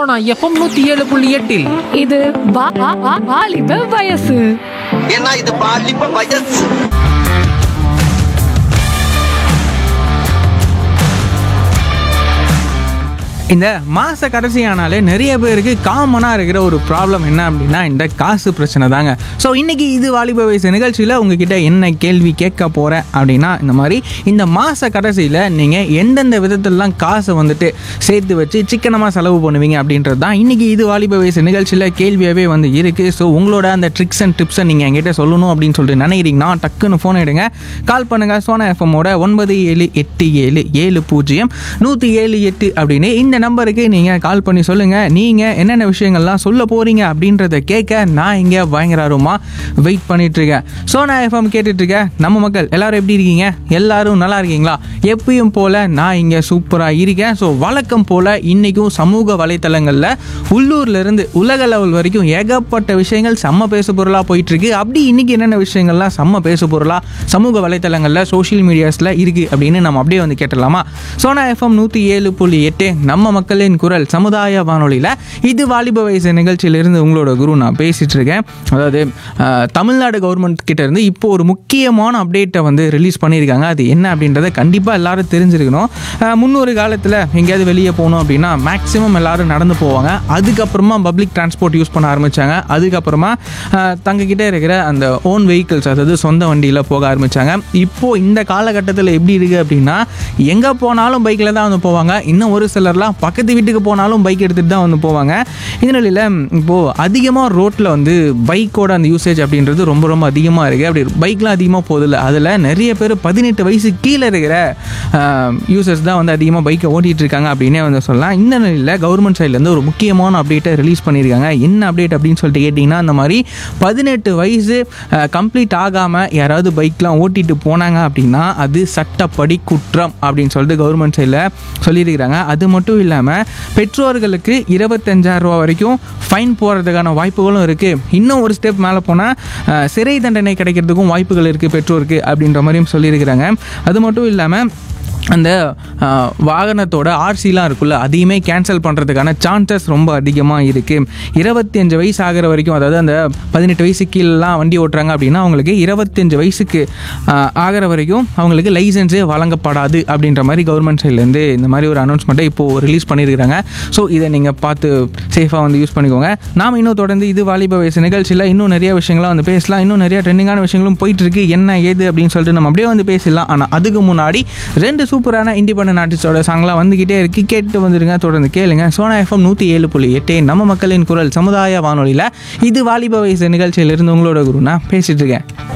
Sona FM நூத்தி ஏழு புள்ளி எட்டில் இது வா- வா- வா- வாலிப வயசு ஏன்னா இது பாலிப்ப வயசு இந்த மாத கடைசி ஆனாலே நிறைய பேருக்கு காமனாக இருக்கிற ஒரு ப்ராப்ளம் என்ன அப்படின்னா இந்த காசு பிரச்சனை தாங்க ஸோ இன்றைக்கி இது வாலிப வயசு நிகழ்ச்சியில் உங்ககிட்ட என்ன கேள்வி கேட்க போகிறேன் அப்படின்னா இந்த மாதிரி இந்த மாத கடைசியில் நீங்கள் எந்தெந்த விதத்திலலாம் காசை வந்துட்டு சேர்த்து வச்சு சிக்கனமாக செலவு பண்ணுவீங்க அப்படின்றது தான் இன்றைக்கி இது வாலிப வயசு நிகழ்ச்சியில் கேள்வியாகவே வந்து இருக்குது ஸோ உங்களோட அந்த ட்ரிக்ஸ் அண்ட் டிப்ஸை நீங்கள் என்கிட்ட சொல்லணும் அப்படின்னு சொல்லிட்டு நினைக்கிறீங்கன்னா டக்குன்னு ஃபோன் எடுங்க கால் பண்ணுங்கள் சோனா எஃப்எம்மோட ஒன்பது ஏழு எட்டு ஏழு ஏழு பூஜ்ஜியம் நூற்றி ஏழு எட்டு அப்படின்னு இந்த நம்பருக்கு நீங்கள் கால் பண்ணி சொல்லுங்கள் நீங்கள் என்னென்ன விஷயங்கள்லாம் சொல்ல போகிறீங்க அப்படின்றத கேட்க நான் இங்கே பயங்கர ஆர்வமாக வெயிட் பண்ணிகிட்ருக்கேன் சோனா எஃப்எம் கேட்டுட்ருக்கேன் நம்ம மக்கள் எல்லாரும் எப்படி இருக்கீங்க எல்லாரும் நல்லா இருக்கீங்களா எப்பயும் போல் நான் இங்கே சூப்பராக இருக்கேன் ஸோ வழக்கம் போல் இன்றைக்கும் சமூக வலைத்தளங்களில் உள்ளூர்லேருந்து உலக லெவல் வரைக்கும் ஏகப்பட்ட விஷயங்கள் செம்ம பேசு பொருளாக போயிட்டுருக்கு அப்படி இன்றைக்கி என்னென்ன விஷயங்கள்லாம் செம்ம பேசு பொருளாக சமூக வலைத்தளங்களில் சோஷியல் மீடியாஸில் இருக்குது அப்படின்னு நம்ம அப்படியே வந்து கேட்டலாமா சோனா எஃப்எம் நூற்றி ஏழு புள்ளி எட்டு நம்ம மக்களின் குரல் சமுதாய வானொலியில் இது வாலிப வயசு நிகழ்ச்சியிலிருந்து உங்களோட குரு நான் பேசிகிட்டு இருக்கேன் அதாவது அஹ், தமிழ்நாடு கவர்மெண்ட் கிட்ட இருந்து இப்போ ஒரு முக்கியமான அப்டேட்டை வந்து ரிலீஸ் பண்ணியிருக்காங்க அது என்ன அப்படின்றத கண்டிப்பாக எல்லாரும் தெரிஞ்சிருக்கணும் அஹ், முன்னொரு காலத்தில் எங்கேயாவது வெளியே போகணும் அப்படின்னா மேக்ஸிமம் எல்லாரும் நடந்து போவாங்க அதுக்கப்புறமா பப்ளிக் டிரான்ஸ்போர்ட் யூஸ் பண்ண ஆரம்பித்தாங்க அதுக்கப்புறமா அஹ், தங்ககிட்ட இருக்கிற அந்த ஓன் வெஹிக்கிள்ஸ் அதாவது சொந்த வண்டியில் போக ஆரம்பித்தாங்க இப்போது இந்த காலகட்டத்தில் எப்படி இருக்குது அப்படின்னா எங்கே போனாலும் பைக்கில் தான் வந்து போவாங்க இன்னும் ஒரு சிலர்லாம் பக்கத்து வீட்டுக்கு போனாலும் பைக் எடுத்துகிட்டு தான் வந்து போவாங்க இந்த நிலையில் இப்போது அதிகமாக ரோட்டில் வந்து பைக்கோட அந்த யூசேஜ் அப்படின்றது ரொம்ப ரொம்ப அதிகமாக இருக்குது அப்படி பைக்லாம் அதிகமாக போதில்ல அதில் நிறைய பேர் பதினெட்டு வயசு கீழே இருக்கிற யூசர்ஸ் தான் வந்து அதிகமாக பைக்கை ஓட்டிகிட்டு இருக்காங்க அப்படின்னே வந்து சொல்லலாம் இந்த நிலையில் கவர்மெண்ட் சைட்லேருந்து ஒரு முக்கியமான அப்டேட்டை ரிலீஸ் பண்ணியிருக்காங்க என்ன அப்டேட் அப்படின்னு சொல்லிட்டு கேட்டிங்கன்னா அந்த மாதிரி பதினெட்டு வயசு கம்ப்ளீட் ஆகாமல் யாராவது பைக்லாம் ஓட்டிட்டு போனாங்க அப்படின்னா அது சட்டப்படி குற்றம் அப்படின்னு சொல்லிட்டு கவர்மெண்ட் சைடில் சொல்லியிருக்கிறாங்க அது மட்டும் இல்லாமல் பெற்றோர்களுக்கு இருபத்தஞ்சாயிரம் ரூபா வரைக்கும் ஃபைன் போடுறதுக்கான வாய்ப்புகளும் இருக்குது இன்னும் ஒரு ஸ்டெப் மேலே போனால் சிறை தண்டனை கிடைக்கிறதுக்கும் வாய்ப்புகள் இருக்குது பெற்றோருக்கு அப்படின்ற மாதிரியும் சொல்லியிருக்கிறாங்க அது மட்டும் இல்லாமல் அந்த ஆஹ், வாகனத்தோட ஆர்சிலாம் இருக்குல்ல அதையுமே கேன்சல் பண்ணுறதுக்கான சான்சஸ் ரொம்ப அதிகமாக இருக்குது இருபத்தி அஞ்சு வயசு ஆகிற வரைக்கும் அதாவது அந்த பதினெட்டு வயசு கீழெலாம் வண்டி ஓட்டுறாங்க அப்படின்னா அவங்களுக்கு இருபத்தஞ்சு வயசுக்கு ஆஹ், ஆகிற வரைக்கும் அவங்களுக்கு லைசன்ஸே வழங்கப்படாது அப்படின்ற மாதிரி கவர்மெண்ட் சைட்லேருந்து இந்த மாதிரி ஒரு அனௌன்ஸ்மெண்ட்டை இப்போது ரிலீஸ் பண்ணியிருக்கிறாங்க ஸோ இதை நீங்கள் பார்த்து சேஃபாக வந்து யூஸ் பண்ணிக்கோங்க நாம் இன்னும் தொடர்ந்து இது வாலிப வயசு நிகழ்ச்சியில் இன்னும் நிறைய விஷயங்கள்லாம் வந்து பேசலாம் இன்னும் நிறைய ட்ரெண்டிங்கான விஷயங்களும் போயிட்டு இருக்கு என்ன ஏது அப்படின்னு சொல்லிட்டு நம்ம அப்படியே வந்து பேசலாம் ஆனால் அதுக்கு முன்னாடி ரெண்டு சூப்பரான இண்டிபெண்டன்ட் ஆர்டிஸ்டோட சாங்லாம் வந்துக்கிட்டே இருக்கு கேட்டு வந்துருங்க தொடர்ந்து கேளுங்க சோனா எஃப்எம் நூற்றி ஏழு புள்ளி எட்டு நம்ம மக்களின் குரல் சமுதாய வானொலியில் இது வாலிப வயசு நிகழ்ச்சியிலிருந்து உங்களோட குரு நான் பேசிட்டு இருக்கேன்